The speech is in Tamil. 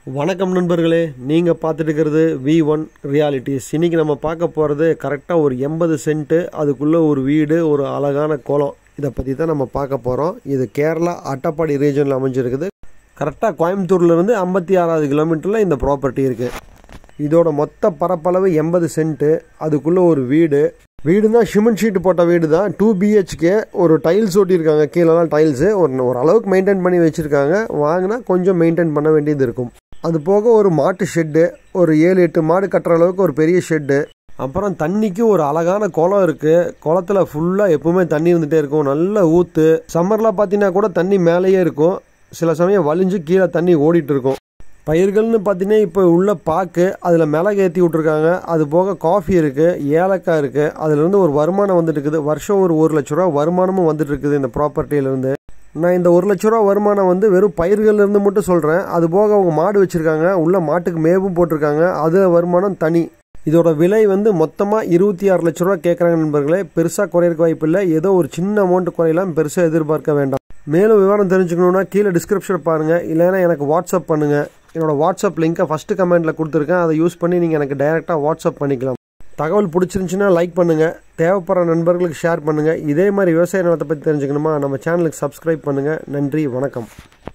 வணக்கம் நண்பர்களே நீங்கள் பார்த்துட்டு இருக்கிறது வி ஒன் ரியாலிட்டிஸ் இன்னைக்கு நம்ம பார்க்க போகிறது கரெக்டாக ஒரு எண்பது சென்ட்டு அதுக்குள்ளே ஒரு வீடு ஒரு அழகான குளம் இதை பற்றி தான் நம்ம பார்க்க போகிறோம் இது கேரளா அட்டப்பாடி ரீஜனில் அமைஞ்சிருக்குது கரெக்டாக கோயம்புத்தூர்லேருந்து ஐம்பத்தி ஆறாவது கிலோமீட்டரில் இந்த ப்ராப்பர்ட்டி இருக்குது இதோட மொத்த பரப்பளவு எண்பது சென்ட்டு அதுக்குள்ளே ஒரு வீடு வீடுனா சிமெண்ட் ஷீட் போட்ட வீடு தான் டூ பிஹெச்கே ஒரு டைல்ஸ் ஒட்டியிருக்காங்க கீழெல்லாம் டைல்ஸு ஒரு ஒரு அளவுக்கு மெயின்டைன் பண்ணி வச்சுருக்காங்க வாங்கினா கொஞ்சம் மெயின்டைன் பண்ண வேண்டியது இருக்கும் அது போக ஒரு மாட்டு ஷெட்டு ஒரு ஏழு எட்டு மாடு கட்டுற அளவுக்கு ஒரு பெரிய ஷெட்டு அப்புறம் தண்ணிக்கு ஒரு அழகான குளம் இருக்குது குளத்துல ஃபுல்லாக எப்பவுமே தண்ணி இருந்துகிட்டே இருக்கும் நல்ல ஊற்று சம்மரில் பார்த்தீங்கன்னா கூட தண்ணி மேலேயே இருக்கும் சில சமயம் வலிஞ்சு கீழே தண்ணி ஓடிட்டு இருக்கும் பயிர்கள்னு பார்த்தீங்கன்னா இப்போ உள்ள பாக்கு அதில் மிளகு ஏற்றி விட்ருக்காங்க அது போக காஃபி இருக்குது ஏலக்காய் இருக்குது அதுலேருந்து ஒரு வருமானம் வந்துட்டு இருக்குது வருஷம் ஒரு ஒரு லட்ச ரூபா வருமானமும் வந்துட்டு இருக்குது இந்த ப்ராப்பர்ட்டியிலேருந்து நான் இந்த ஒரு லட்ச ரூபா வருமானம் வந்து வெறும் பயிர்கள்லேருந்து மட்டும் சொல்கிறேன் அது போக அவங்க மாடு வச்சுருக்காங்க உள்ள மாட்டுக்கு மேவும் போட்டிருக்காங்க அது வருமானம் தனி இதோட விலை வந்து மொத்தமாக இருபத்தி ஆறு லட்ச ரூபா கேட்குறாங்க நண்பர்களே பெருசாக குறையிறக்கு வாய்ப்பு இல்லை ஏதோ ஒரு சின்ன அமௌண்ட் குறையலாம் பெருசாக எதிர்பார்க்க வேண்டாம் மேலும் விவரம் தெரிஞ்சுக்கணுன்னா கீழே டிஸ்கிரிப்ஷன் பாருங்கள் இல்லைன்னா எனக்கு வாட்ஸ்அப் பண்ணுங்கள் என்னோட வாட்ஸ்அப் லிங்க்கை ஃபஸ்ட்டு கமெண்ட்டில் கொடுத்துருக்கேன் அதை யூஸ் பண்ணி நீங்கள் எனக்கு டைரெக்டாக வாட்ஸ்அப் பண்ணிக்கலாம் தகவல் பிடிச்சிருந்துச்சுன்னா லைக் பண்ணுங்கள் தேவைப்படுற நண்பர்களுக்கு ஷேர் பண்ணுங்கள் இதே மாதிரி விவசாய நிலத்தை பற்றி தெரிஞ்சுக்கணுமா நம்ம சேனலுக்கு சப்ஸ்கிரைப் பண்ணுங்கள் நன்றி வணக்கம்